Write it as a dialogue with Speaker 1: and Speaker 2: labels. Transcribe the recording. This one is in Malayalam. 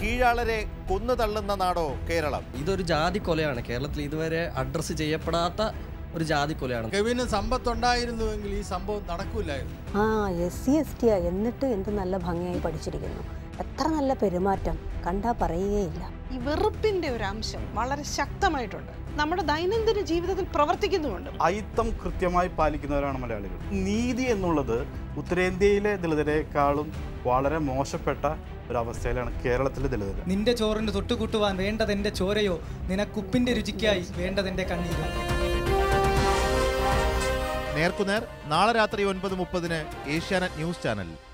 Speaker 1: കീഴാളരെ കൊന്നു തള്ളുന്ന നാടോ കേരളം
Speaker 2: ഇതൊരു ജാതി കൊലയാണ് കേരളത്തിൽ ഇതുവരെ അഡ്രസ്സ് ചെയ്യപ്പെടാത്ത ഒരു ജാതി കൊലയാണ്
Speaker 3: കെവിന് സമ്പത്തുണ്ടായിരുന്നുവെങ്കിൽ ഈ സംഭവം നടക്കൂലായിരുന്നു
Speaker 4: ആ എസ് സി എസ് ടിയാ എന്നിട്ട് എന്ത് നല്ല ഭംഗിയായി പഠിച്ചിരിക്കുന്നു എത്ര നല്ല പെരുമാറ്റം കണ്ടാ പറയുകയില്ല
Speaker 5: ഈ വെറുപ്പിന്റെ ഒരു അംശം വളരെ ശക്തമായിട്ടുണ്ട് നമ്മുടെ ദൈനംദിന ജീവിതത്തിൽ പ്രവർത്തിക്കുന്നുമുണ്ട്
Speaker 6: അയിത്തം കൃത്യമായി പാലിക്കുന്നവരാണ് മലയാളികൾ നീതി എന്നുള്ളത് ഉത്തരേന്ത്യയിലെ ദളിതരെക്കാളും വളരെ മോശപ്പെട്ട ഒരവസ്ഥയിലാണ് കേരളത്തിലെ ദളിതർ
Speaker 7: നിന്റെ ചോറിന് തൊട്ടുകൂട്ടുവാൻ വേണ്ടതെന്റെ ചോരയോ നിനക്കുപ്പിന്റെ രുചിക്കായി വേണ്ടതെന്റെ കണ്ണീരോ
Speaker 8: നേർക്കുനേർ നാളെ രാത്രി ഒൻപത് മുപ്പതിന് ഏഷ്യാനെറ്റ് ന്യൂസ് ചാനൽ